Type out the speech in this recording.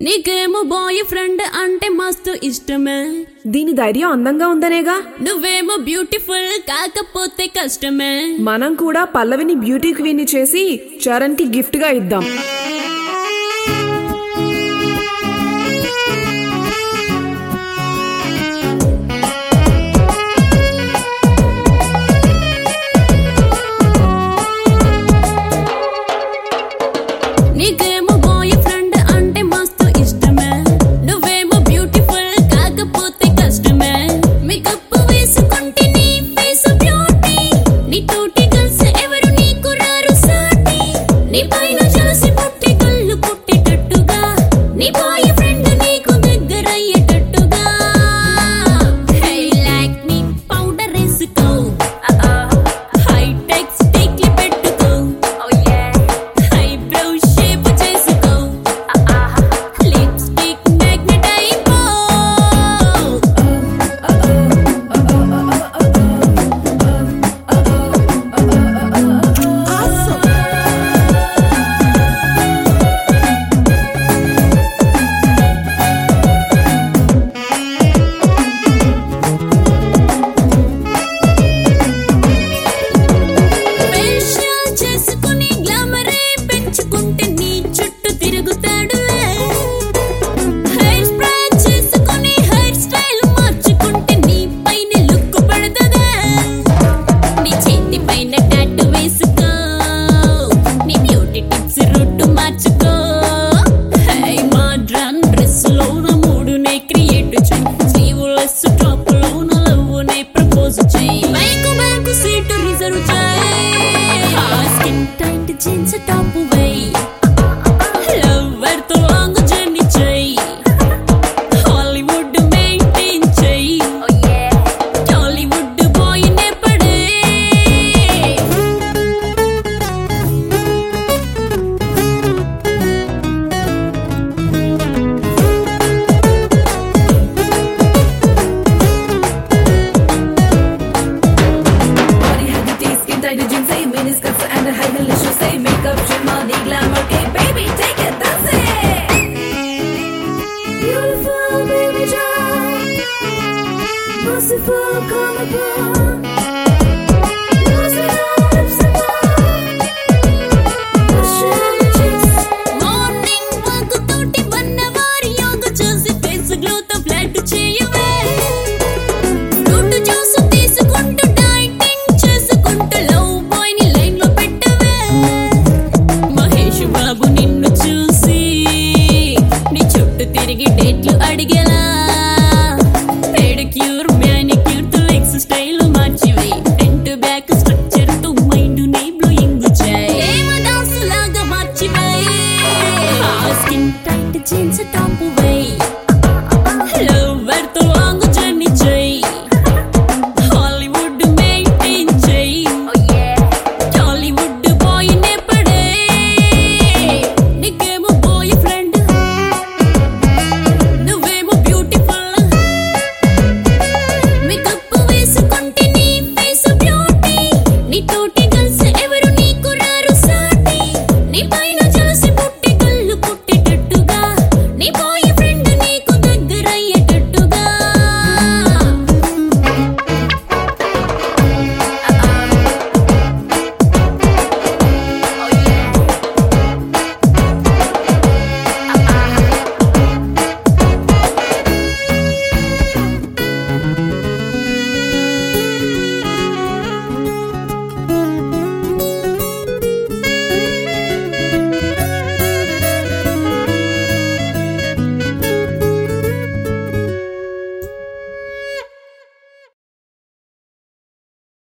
నీకేమో boy friend అంటే మస్తు ఇష్టమే దీని ధైర్యం అందంగా ఉందనేగా నువ్వేమో బ్యూటిఫుల్ కాకపోతే కష్టమే మనం కూడా పల్లవిని బ్యూటీ క్వీన్ చేసి చరణ్ కి గిఫ్ట్ గా ఇద్దాం నీకేమో బాయ్ ఫ్రెండ్ అంటే మస్తు ఇష్టమే నువ్వేమో బ్యూటిఫుల్ కాకపోతే కష్టమే మేకప్ వేసుకుంటే నీ ఫేస్ బ్యూటీ నీ తోటి కలిసి ఎవరు నీకు రారు సాటి నీ పైన చూసి పుట్టి కళ్ళు పుట్టేటట్టుగా నీ బాయ్ ఫ్రెండ్ నీకు దగ్గరయ్యేటట్టుగా హే లైక్ మీ పౌడర్ వేసుకో హై టెక్ స్టిక్ పెట్టుకో ఐబ్రో షేప్ చేసుకో లిప్స్టిక్ మ్యాగ్నెట్ అయిపో ఫేషియల్ చేసుకుని గ్లామరే పెంచుకుంటే నీ చుట్టూ తిరుగుతాడులే హెయిర్ స్ప్రే చేసుకుని హెయిర్ స్టైల్ మార్చుకుంటే నీ పైన లుక్ పడుతుందా నీ చేతి పైన టాటూ వేసుకో నీ బ్యూటీ టిప్స్ రొట్టు మార్చుకో హై మోడ్రన్ డ్రెస్ లోన మూడునే క్రియేట్ చేయి స్లీవ్లెస్ టాప్ లోన లవ్వునే ప్రపోజ్ చేయి బైక్ బ్యాక్ సీట్ రిజర్వ్ చేయి స్కిన్ టైట్ జీన్స్ టాప్ వేయి లవ్వర్ తో లాంగ్ జర్నీ చేయి హాలీవుడ్ మెయింటైన్ చేయి టాలీవుడ్ బాయ్ నే పడే Body had the taste, skin tight jeans, say mini skirts and a high heel shoes, say makeup, trim, money, glamour, okay, baby, take it, that's it. Beautiful baby doll, merciful, colorful. Rosy lips and mouth, Russian cheeks. Morning walk తోటి వన్నవారి యోగ చూసి face glow తో flat చేయవే fruit juice తీసుకుంటూ dieting చేసుకుంటూ love boy ని line లో పెట్టవే మహేష్ బాబు నిన్ను చూసి నీ చుట్టూ తిరిగి డేట్లు అడిగేలా పెడిక్యూర్ మ్యానిక్యూర్ తో లెగ్స్ స్టైల్ మార్చివే ఫ్రంట్ బ్యాక్ స్ట్రక్చర్ తో మైండ్ ని బ్లోయింగ్ చేయి దేవదాసు లాగా మార్చివే స్కిన్ టైట్ జీన్స్ టాప్ వే